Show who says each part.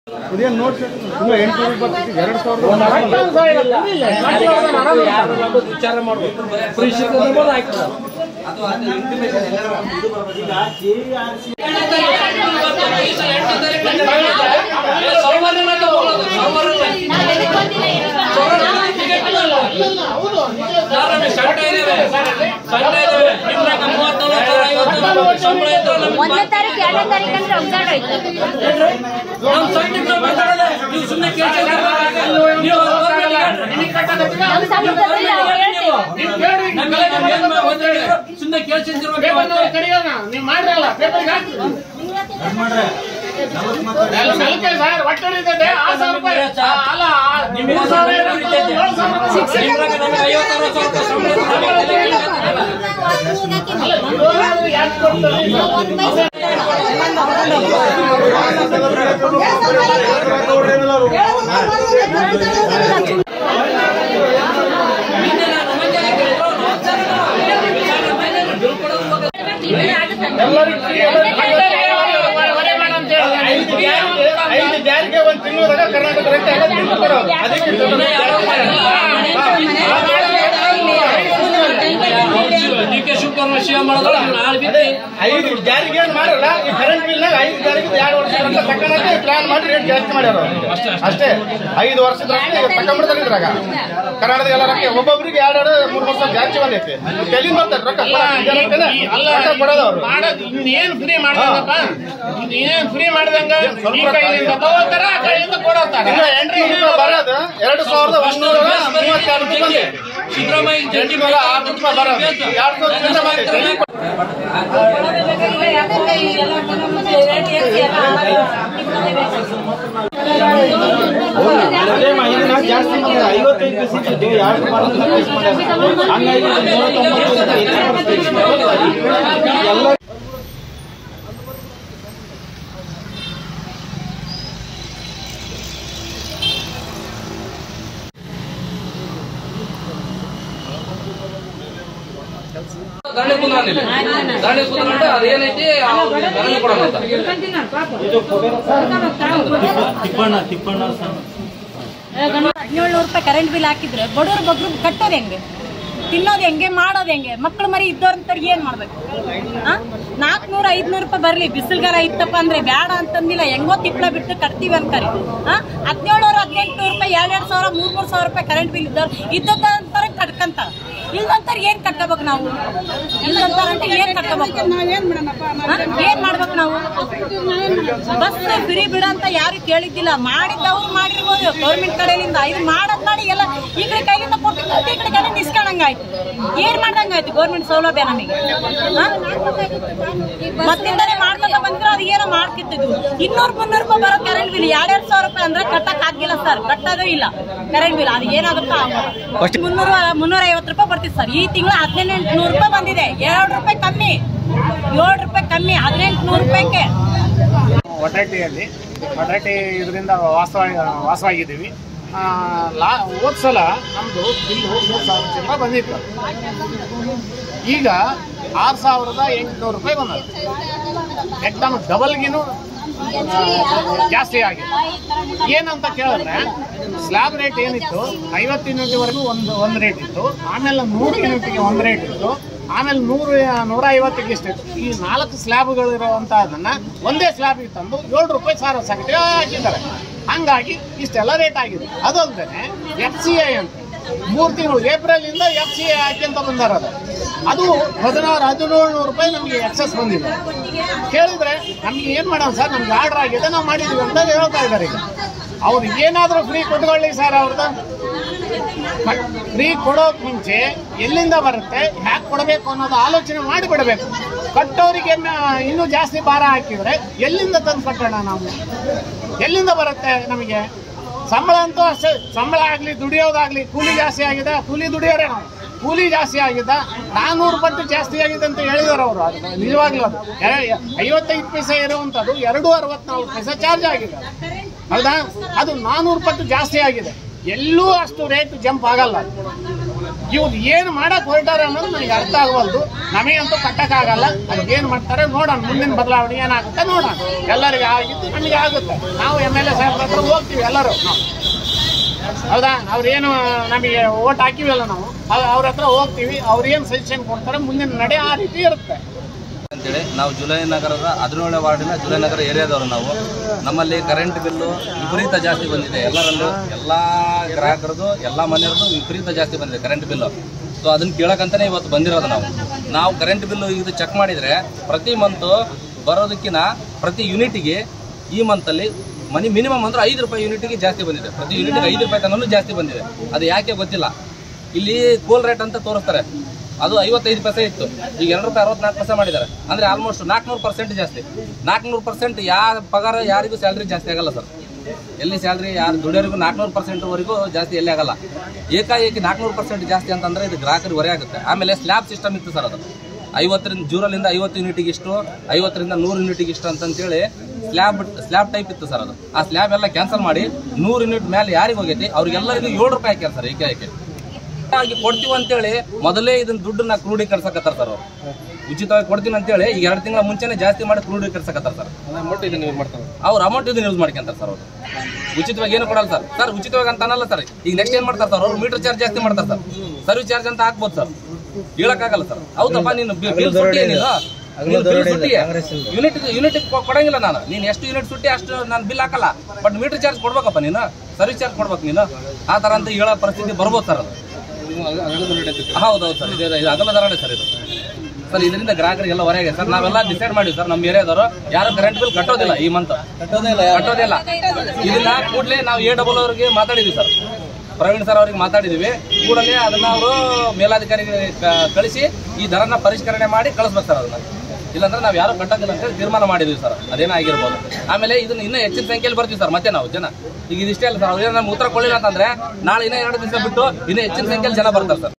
Speaker 1: ಇದೇನು ನೋಡ್ಸಿ ತುಂಬ ಎಂಟುನೂರು ಬರ್ತಿತ್ತು ಎರಡು ಸಾವಿರದ
Speaker 2: ವಿಚಾರ ಮಾಡ್ಬೇಕು ಫ್ರೀ ಸಿಕ್ಕಂದ್ರೆ ಆಯ್ತು
Speaker 3: ಒಂದನೇ ತಾರೀಕು ಎರಡನೇ ತಾರೀಕು ಅಂದ್ರೆ ರಂಜಾನ್ ಆಯ್ತು ನಮ್ಮ ಸಂಘದಲ್ಲಿ ನಾವು ಹೇಳ್ತೇವೆ.
Speaker 2: ಸುಮ್ಮನೆ ಕೇಳ್ಸಿದ್ರು
Speaker 4: ನೀವು ಮಾಡ್ರಲ್ಲ ಪೇಪರ್ಗೆ ಹಾಕಿ ನಲವತ್ತೈದು ಸಾವಿರ ಒಟ್ಟು ಇದೆ ಆರು ಸಾವಿರ ರೂಪಾಯಿ ಆ, ಅಲ್ಲ ಆ, ಮೂರು ಸಾವಿರ ಏಳು ಸಾವಿರ ರೂಪಾಯಿ. ಅಲ್ಲ, ಇರೋರು ಯಾಕೆ ಕೊಡ್ತಾರೆ? ಹೊರೆ ಮಾಡು ಅಂತ ಹೇಳಿ.
Speaker 1: ಐದು ಜಾರಿಗೆ ಐದು ಜಾರಿಗೆ ಒಂದು ತಿಂಗಳದಾಗ ಕರ್ನಾಟಕ ರೈತ ಎಲ್ಲ ತಿಂದು ಕೊಡೋರು. ಅದಕ್ಕೆ
Speaker 2: ಡಿ ಕೆ ಶಿವಕುಮಾರ್ ಸಿಎಂ ಮಾಡಿದ್ರೆ ನಾಳೆ ಬಿಟ್ಟು
Speaker 1: ಐದು ಜಾರಿಗೆ ಏನ್ ಮಾಡಲ್ಲ ಈ ಕರೆಂಟ್ ಬಿಲ್ ನಾಗ ಐದು ಜಾರಿಗೆ ಎರಡು ವರ್ಷ ಅಂತ ತಕ್ಕನಕ್ಕೆ ಪ್ಲಾನ್ ಮಾಡಿ ರೇಟ್ ಜಾಸ್ತಿ ಮಾಡ್ಯಾರ ಅವ್ರು. ಅಷ್ಟೇ ಐದು ವರ್ಷದ ತಕೊಂಡ್ಬಿಡ್ತಾರೆ ಇದ್ರಾಗ ಕರ್ನಾಟಕದ ಎಲ್ಲ ರೊಕ್ಕ ಒಬ್ಬೊಬ್ರಿಗೆ ಎರಡು ಎರಡು ಮೂರು ವರ್ಷ ಜಾಸ್ತಿ ಬಂದೈತಿ ಎಲ್ಲಿ ಬರ್ತಾರೆ ರೊಕ್ಕ ಜನಕ್ಕೇನೆ
Speaker 4: ಅಲ್ಲ
Speaker 1: ರೊಕ್ಕ ಕೊಡೋದು ಅವ್ರು
Speaker 4: ಮಾಡೋದು ಇನ್ನೇನ್ ಫ್ರೀ ಮಾಡ್ದಂಗಪ್ಪ ಇನ್ನೇನ್ ಫ್ರೀ ಮಾಡ್ದಂಗ ಈ ಕೈಯಿಂದ ತಗೋತಾರ ಆ ಕೈಯಿಂದ ಕೊಡೋತಾರ
Speaker 1: ಇನ್ನು ಎಂಟುನೂರು ರೂಪಾಯಿ ಬರೋದು ಎರಡು ಸಾವಿರದ ಒಂದೂರ ಮೂವತ್ತೆರಡು ರೂಪಾಯಿ ಬಂದಿದೆ
Speaker 2: ಸಿದ್ದರಾಮಯ್ಯ ಜಂಟಿ
Speaker 1: ಎಂಟುನೂರ ಆರು ರೂಪಾಯಿ ಬರೋದು ಎರಡು ಸಾವಿರ ಚಿಲ್ಲರೆ ಬಂದೈತಿ ಜಾಸ್ತಿ ಐವತ್ತೈದು ಪೈಸೆ ಇದ್ದು ಎರಡು ರೂಪಾಯಿ ಹಂಗಾಗಿ ಎಲ್ಲ
Speaker 2: ದಂಡೆ ಕುಂದ್ರಲ್ಲಿ ದಂಡೆ ಕುಂದ್ರಂటే ಅದೇನೈತಿ ದಂಡೆ ಕೊಡೋಣ ಅಂತ
Speaker 3: ಹದಿನೇಳು ರೂಪಾಯಿ ಕರೆಂಟ್ ಬಿಲ್ ಹಾಕಿದ್ರೆ ಬಡವ್ರ ಬಗ್ರು ಕಟ್ಟೋದು ಹೆಂಗೆ ತಿನ್ನೋದು ಹೆಂಗೆ ಮಾಡೋದು ಹೆಂಗೆ ಮಕ್ಳು ಮರಿ ಇದ್ದವ್ರಂತಾರೆ ಏನ್ ಮಾಡ್ಬೇಕು ನಾಲ್ಕನೂರ ಐದ್ನೂರು ರೂಪಾಯಿ ಬರ್ಲಿ ಬಿಸಿಲ್ಗಾರ ಇತ್ತಪ್ಪ ಅಂದ್ರೆ ಬೇಡ ಅಂತಂದಿಲ್ಲ ಹೆಂಗೋ ತಿಪ್ಪಳ ಬಿಟ್ಟು ಕಟ್ತೀವಿ ಅಂತಾರೆ ಹದಿನೇಳು ಹದಿನೆಂಟು ರೂಪಾಯಿ ಎರಡೆರಡು ಸಾವಿರ ಮೂರ್ ಮೂರ್ ಸಾವಿರ ರೂಪಾಯಿ ಕರೆಂಟ್ ಬಿಲ್ ಇದ್ದವ್ರು ಇದ್ದಂತಾರ ಕಟ್ಕಂತಾರ ಇಲ್ದಂತಾರ ಏನ್ ಕಟ್ಟಬೇಕು ನಾವು ಇಲ್ದಂತಾರಂటే ಏನ್ ಕಟ್ಟಬೇಕು ಹಾ? ಏನ್ ಮಾಡ್ಬೇಕು ನಾವು ಬಸ್ ಫ್ರೀ ಬಿಡ ಅಂತ ಯಾರು ಕೇಳಿದ್ದಿಲ್ಲ ಮಾಡಿದ್ದವ್ರು ಮಾಡಿರ್ಬೋದು ಗೌರ್ಮೆಂಟ್ ಕಡೆಯಿಂದ ಇದು ಮಾಡದ್ ಮಾಡಿ ಎಲ್ಲ ಈ ಕಡೆ ಕೈಲಿಂದ ಕೊಟ್ಟಿದ್ದು ಈ ಕಡೆ ಕೈಲಿಂದ ಇಸ್ಕೊಂಡಂಗಾಯ್ತು ಏನ್ ಮಾಡ್ದಂಗಾಯ್ತು ಗೌರ್ಮೆಂಟ್ ಸೌಲಭ್ಯ ನಮಗೆ ಹಾ? ಮತ್ತಿಂದನೇ ಮಾಡ್ಕೊಂತ ಬಂದ್ರೆ ಅದು ಏನೋ ಮಾಡ್ಕಿತ್ತಿದ್ವು ಇನ್ನೂರು ಮುನ್ನೂರು ರೂಪಾಯಿ ಬರೋ ಕರೆಂಟ್ ಬಿಲ್ ಎರಡೆರಡು ಸಾವಿರ ರೂಪಾಯಿ ಅಂದ್ರೆ ಕಟ್ಟಕ್ ಆಗಿಲ್ಲ ಸರ್ ಕಟ್ಟೋದು ಇಲ್ಲ ಕರೆಂಟ್ ಬಿಲ್ ಅದು ಏನಾಗುತ್ತೋ ಆಗೋದು ಮುನ್ನೂರ ಮುನ್ನೂರ ಐವತ್ತು ರೂಪಾಯಿ ಬರ್ತಿತ್ತು ಸರ್ ಈ ತಿಂಗಳು ಹದಿನೆಂಟು ನೂರು ರೂಪಾಯಿ ಬಂದಿದೆ ಎರಡು ರೂಪಾಯಿ ಕಮ್ಮಿ ಏಳು ರೂಪಾಯಿ ಕಮ್ಮಿ ಹದಿನೆಂಟು ನೂರು ರೂಪಾಯಿಗೆ
Speaker 4: ಒಡಾಟಿಯಲ್ಲಿ ಒಡಾಟಿ ಇದರಿಂದ ವಾಸವಾಗಿ ವಾಸವಾಗಿದ್ದೀವಿ ಆ, ಲಾ ಹೋದ ಸಲ ನಮ್ಮದು ಬಿಲ್ಲು ಮೂರು ಸಾವಿರ ಚಿಲ್ಲರೆ ಬಂದಿತ್ತು ಈಗ ಆರು ಸಾವಿರದ ಎಂಟುನೂರು ರೂಪಾಯಿ ಬಂದದ್ದು ಎಕ್ದಮ್ ಡಬಲ್ಗಿನೂ ಜಾಸ್ತಿ ಆಗಿದೆ ಏನಂತ ಕೇಳಿದ್ರೆ ಸ್ಲ್ಯಾಬ್ ರೇಟ್ ಏನಿತ್ತು ಐವತ್ತು ಯೂನಿಟ್ವರೆಗೂ ಒಂದು ಒಂದು ರೇಟ್ ಇತ್ತು ಆಮೇಲೆ ನೂರು ಯೂನಿಟ್ಗೆ ಒಂದು ರೇಟ್ ಇತ್ತು ಆಮೇಲೆ ನೂರು ನೂರ ಐವತ್ತಿಗೆ ಇಷ್ಟಿತ್ತು ಈ ನಾಲ್ಕು ಸ್ಲ್ಯಾಬ್ಗಳು ಇರುವಂತಹದನ್ನ ಒಂದೇ ಸ್ಲ್ಯಾಬಿಗೆ ತಂದು ಏಳು ರೂಪಾಯಿ ಸಾವಿರ ಸಗಟಿ ಹಾಕಿದ್ದಾರೆ ಹಂಗಾಗಿ ಇಷ್ಟೆಲ್ಲ ರೇಟ್ ಆಗಿದೆ ಅದಲ್ಲದೆ ಎಫ್ ಸಿ ಐ ಅಂತ ಮೂರು ತಿಂಗಳು ಏಪ್ರಿಲ್ ಇಂದ ಎಫ್ ಸಿ ಐ ಹಾಕ್ಯಂತ ಬಂದಾರ ಅದು ಅದು ಹದಿನಾರು ಹದಿನೇಳು ನೂರು ರೂಪಾಯಿ ನಮಗೆ ಎಕ್ಸಸ್ ಬಂದಿದೆ ಕೇಳಿದ್ರೆ ನಮ್ಗೆ ಏನ್ ಮಾಡೋಣ ಸರ್ ನಮ್ಗೆ ಆರ್ಡರ್ ಆಗಿದೆ ನಾವು ಮಾಡಿದ್ವಿ ಅಂತ ಹೇಳ್ತಾ ಇದ್ದಾರೆ ಈಗ ಅವ್ರು ಏನಾದರೂ ಫ್ರೀ ಕೊಟ್ಕೊಳ್ಳಿ ಸರ್ ಅವ್ರದ್ದು ಫ್ರೀ ಕೊಡೋಕ್ ಮುಂಚೆ ಎಲ್ಲಿಂದ ಬರುತ್ತೆ ಹ್ಯಾಕ್ ಕೊಡಬೇಕು ಅನ್ನೋದು ಆಲೋಚನೆ ಮಾಡಿಬಿಡಬೇಕು ಕಟ್ಟೋರಿಗೆ ಮ- ಇನ್ನೂ ಜಾಸ್ತಿ ಭಾರ ಹಾಕಿದ್ರೆ ಎಲ್ಲಿಂದ ತಂದು ಕಟ್ಟೋಣ ನಾವು ಎಲ್ಲಿಂದ ಬರುತ್ತೆ ನಮಗೆ ಸಂಬಳ ಅಂತೂ ಅಷ್ಟೇ ಸಂಬಳ ಆಗಲಿ ದುಡಿಯೋದಾಗ್ಲಿ ಕೂಲಿ ಜಾಸ್ತಿ ಆಗಿದೆ ಕೂಲಿ ದುಡಿಯೋರೆ ನಾವು ಕೂಲಿ ಜಾಸ್ತಿ ಆಗಿದೆ ನಾನ್ನೂರು ಪಟ್ಟು ಜಾಸ್ತಿ ಆಗಿದೆ ಅಂತ ಹೇಳಿದಾರೆ ಅವರು ಅದು ನಿಜವಾಗ್ಲೂ ಅದು ಎ- ಐವತ್ತೈದು ಪೈಸೆ ಇರುವಂಥದ್ದು ಎರಡು ಅರವತ್ನಾಲ್ಕು ಪೈಸೆ ಚಾರ್ಜ್ ಆಗಿದೆ ಹೌದಾ ಅದು ನಾನ್ನೂರು ಪಟ್ಟು ಜಾಸ್ತಿ ಆಗಿದೆ ಎಲ್ಲೂ ಅಷ್ಟು ರೇಟ್ ಜಂಪ್ ಆಗಲ್ಲ ಇವ್ರು ಏನು ಮಾಡಕ್ ಹೊರಟಾರೆ ಅನ್ನೋದು ನನಗೆ ಅರ್ಥ ಆಗವಲ್ದು ನಮಗಂತೂ ಕಟ್ಟಕ್ಕಾಗಲ್ಲ ಅದು ಏನು ಮಾಡ್ತಾರೆ ನೋಡೋಣ ಮುಂದಿನ ಬದಲಾವಣೆ ಏನಾಗುತ್ತೆ ನೋಡೋಣ ಎಲ್ಲರಿಗೆ ಆಗಿದ್ದು ನಮಗೆ ಆಗುತ್ತೆ ನಾವು ಎಮ್ ಎಲ್ ಎ ಸಾಹೇಬ್ರ ಹತ್ರ ಹೋಗ್ತೀವಿ ಎಲ್ಲರೂ ನಾವು ಹೌದಾ ಅವ್ರೇನು ನಮಗೆ ಓಟ್ ಹಾಕಿವಲ್ಲ ನಾವು ಅವ್- ಅವ್ರ ಹತ್ರ ಹೋಗ್ತೀವಿ ಅವ್ರೇನು ಸಜೆಷನ್ ಕೊಡ್ತಾರೆ ಮುಂದಿನ ನಡೆ ಆ ರೀತಿ ಇರುತ್ತೆ
Speaker 2: ಅಂತೇಳಿ ನಾವು ಜುಲೈ ನಗರದ ಹದಿನೇಳನೇ ವಾರ್ಡಿನ ಜುಲೈ ನಗರ ಏರಿಯಾದವರು ನಾವು ನಮ್ಮಲ್ಲಿ ಕರೆಂಟ್ ಬಿಲ್ಲು ವಿಪರೀತ ಜಾಸ್ತಿ ಬಂದಿದೆ ಎಲ್ಲರಲ್ಲೂ ಎಲ್ಲ ಗ್ರಾಹಕರದು ಎಲ್ಲ ಮನೆಯವ್ರದ್ದು ವಿಪರೀತ ಜಾಸ್ತಿ ಬಂದಿದೆ ಕರೆಂಟ್ ಬಿಲ್ಲು ಸೊ ಅದನ್ನ ಕೇಳಕ್ಕಂತಾನೆ ಇವತ್ತು ಬಂದಿರೋದು ನಾವು ನಾವು ಕರೆಂಟ್ ಬಿಲ್ಲು ಇದು ಚೆಕ್ ಮಾಡಿದರೆ ಪ್ರತಿ ಮಂತು ಬರೋದಕ್ಕಿಂತ ಪ್ರತಿ ಯೂನಿಟಿಗೆ ಈ ಮಂತಲ್ಲಿ ಮನಿ ಮಿನಿಮಮ್ ಅಂದ್ರೆ ಐದು ರೂಪಾಯಿ ಯೂನಿಟ್ಗೆ ಜಾಸ್ತಿ ಬಂದಿದೆ ಪ್ರತಿ ಯೂನಿಟ್ಗೆ ಐದು ರೂಪಾಯಿ ತನಕ ಜಾಸ್ತಿ ಬಂದಿದೆ ಅದು ಯಾಕೆ ಗೊತ್ತಿಲ್ಲ ಇಲ್ಲಿ ಕೂಲ್ ರೇಟ್ ಅಂತ ತೋರಿಸ್ತಾರೆ ಅದು ಐವತ್ತೈದು ಪೈಸೆ ಇತ್ತು ಈಗ ಎರಡು ರೂಪಾಯಿ ಅರವತ್ನಾಲ್ಕು ಪೈಸೆ ಮಾಡಿದ್ದಾರೆ ಅಂದ್ರೆ ಆಲ್ಮೋಸ್ಟ್ ನಾಲ್ಕುನೂರು ಪರ್ಸೆಂಟ್ ಜಾಸ್ತಿ ನಾಲ್ಕುನೂರು ಪರ್ಸೆಂಟ್ ಯಾವ ಪಗಾರ ಯಾರಿಗೂ ಸ್ಯಾಲ್ರಿ ಜಾಸ್ತಿ ಆಗಲ್ಲ ಸರ್ ಎಲ್ಲಿ ಸ್ಯಾಲ್ರಿ ಯಾರು ದುಡಿಯೋರಿಗೂ ನಾಲ್ಕುನೂರು ಪರ್ಸೆಂಟ್ವರೆಗೂ ಜಾಸ್ತಿ ಎಲ್ಲಿ ಆಗಲ್ಲ ಏಕಾಏಕಿ ನಾಲ್ಕುನೂರು ಪರ್ಸೆಂಟ್ ಜಾಸ್ತಿ ಅಂತಂದ್ರೆ ಇದು ಗ್ರಾಹಕರಿಗೆ ಹೊರೆ ಆಗುತ್ತೆ ಆಮೇಲೆ ಸ್ಲ್ಯಾಬ್ ಸಿಸ್ಟಮ್ ಇತ್ತು ಸರ್ ಅದು ಐವತ್ತರಿಂದ ಜೂರಲ್ಲಿಂದ ಐವತ್ತು ಯೂನಿಟಿಗೆ ಇಷ್ಟು ಐವತ್ತರಿಂದ ನೂರು ಯೂನಿಟಿಗೆ ಇಷ್ಟು ಅಂತಂತೇಳಿ ಸ್ಲ್ಯಾಬ್ ಸ್ಲ್ಯಾಬ್ ಟೈಪ್ ಇತ್ತು ಸರ್ ಅದು ಆ ಸ್ಲ್ಯಾಬ್ ಎಲ್ಲ ಕ್ಯಾನ್ಸಲ್ ಮಾಡಿ ನೂರು ಯೂನಿಟ್ ಮೇಲೆ ಯಾರಿಗೆ ಹೋಗೈತಿ ಅವ್ರಿಗೆಲ್ಲರಿಗೂ ಏಳು ರೂಪಾಯಿ ಹಾಕ್ಯಾರ ಸರ್ ಏಕಾಏಕಿ ಆಗಿ ಕೊಡ್ತೀವಿ ಅಂತೇಳಿ ಮೊದಲೇ ಇದನ್ನ ದುಡ್ಡನ್ನ ಕ್ರೋಢೀಕರಿಸಕತ್ತಾರ ಸರ್ ಅವ್ರು ಉಚಿತವಾಗಿ ಕೊಡ್ತೀನಿ ಅಂತೇಳಿ ಈಗ ಎರಡು ತಿಂಗಳ ಮುಂಚೆನೆ ಜಾಸ್ತಿ ಮಾಡಿ ಕ್ರೋಢೀಕರಿಸಕತ್ತಾರ ಸರ್ ಅಮೌಂಟ್ ಇದನ್ನ ಯೂಸ್ ಮಾಡ್ತಾರೆ ಅವ್ರ ಅಮೌಂಟ್ ಇದನ್ನ ಯೂಸ್ ಮಾಡ್ಕೊಂತಾರೆ ಸರ್ ಅವರು ಉಚಿತವಾಗಿ ಏನು ಕೊಡಲ್ಲ ಸರ್ ಸರ್ ಉಚಿತವಾಗಿ ಅಂತ ಅನ್ನಲ್ಲ ಸರ್ ಈಗ ನೆಕ್ಸ್ಟ್ ಏನ್ ಮಾಡ್ತಾರೆ ಸರ್ ಅವ್ರು ಮೀಟರ್ ಚಾರ್ಜ್ ಜಾಸ್ತಿ ಮಾಡ್ತಾರೆ ಸರ್ ಸರ್ವಿಸ್ ಚಾರ್ಜ್ ಅಂತ ಹಾಕ್ಬೋದು ಸರ್ ಹೇಳಕ್ಕಾಗಲ್ಲ ಸರ್ ಹೌದಪ್ಪ ನೀನು ಬಿಲ್ ಸುಟ್ಟಿ ಏನಿಲ್ಲ ನೀನು ಬಿಲ್ ಸುಟ್ಟಿ ಯೂನಿಟ್ ಯೂನಿಟ್ ಕೊಡಂಗಿಲ್ಲ ನಾನು ನೀನು ಎಷ್ಟು ಯೂನಿಟ್ ಸುಟ್ಟಿ ಅಷ್ಟು ನಾನು ಬಿಲ್ ಹಾಕಲ್ಲ ಬಟ್ ಮೀಟರ್ ಚಾರ್ಜ್ ಕೊಡ್ಬೇಕಪ್ಪ ನೀನು ಸರ್ವಿಸ್ ಚಾರ್ಜ್ ಕೊಡ್ಬೇಕು ನೀನು ಆ ತರ ಅಂತ ಹೇಳೋ ಪರಿಸ್ಥಿತಿ ಬರ್ಬೋದು ಸರ್ ಅದು ಹೌದೌದು ಸರ್ ಇದು ಇದು ಅಗಲ ಧರಣೆ ಸರ್ ಇದು ಸರ್ ಇದರಿಂದ ಗ್ರಾಹಕರಿಗೆಲ್ಲ ಹೊರಗೆ ಸರ್ ನಾವೆಲ್ಲ ಡಿಸೈಡ್ ಮಾಡಿವಿ ಸರ್ ನಮ್ಮ ಏರಿಯಾದವರು ಯಾರು ಕರೆಂಟ್ ಬಿಲ್ ಕಟ್ಟೋದಿಲ್ಲ ಈ ಮಂತ್ ಕಟ್ಟೋದಿಲ್ಲ ಇದನ್ನ ಕೂಡಲೇ ನಾವು ಎ ಡಬಲ್ ಅವ್ರಿಗೆ ಮಾತಾಡಿದ್ವಿ ಸರ್ ಪ್ರವೀಣ್ ಸರ್ ಅವ್ರಿಗೆ ಮಾತಾಡಿದ್ವಿ ಕೂಡಲೇ ಅದನ್ನ ಅವರು ಮೇಲಾಧಿಕಾರಿಗೆ ಕ- ಕಳಿಸಿ ಈ ದರನ ಪರಿಷ್ಕರಣೆ ಮಾಡಿ ಕಳಿಸ್ಬೇಕು ಸರ್ ಅದನ್ನ ಇಲ್ಲಾಂದ್ರೆ ನಾವು ಯಾರು ಕಟ್ಟೋದಿಲ್ಲ ಅಂತ ಹೇಳಿ ತೀರ್ಮಾನ ಮಾಡಿದ್ವಿ ಸರ್ ಅದೇನಾಗಿರ್ಬೋದು ಆಮೇಲೆ ಇದನ್ನ ಇನ್ನೂ ಹೆಚ್ಚಿನ ಸಂಖ್ಯೆಯಲ್ಲಿ ಬರ್ತೀವಿ ಸರ್ ಮತ್ತೆ ನಾವು ಜನ ಈಗ ಇದಿಷ್ಟೇ ಅಲ್ಲ ಸರ್ ಅವ್ರೇನು ನಮ್ಗೆ ಉತ್ತರ ಕೊಡಲಿಲ್ಲ ಅಂತಂದ್ರೆ ನಾಳೆ ಇನ್ನೂ ಎರಡು ದಿವಸ ಬಿಟ್ಟು ಇನ್ನೂ ಹೆಚ್ಚಿನ ಸಂಖ್ಯೆಯಲ್ಲಿ ಜನ ಬರ್ತಾರೆ ಸರ್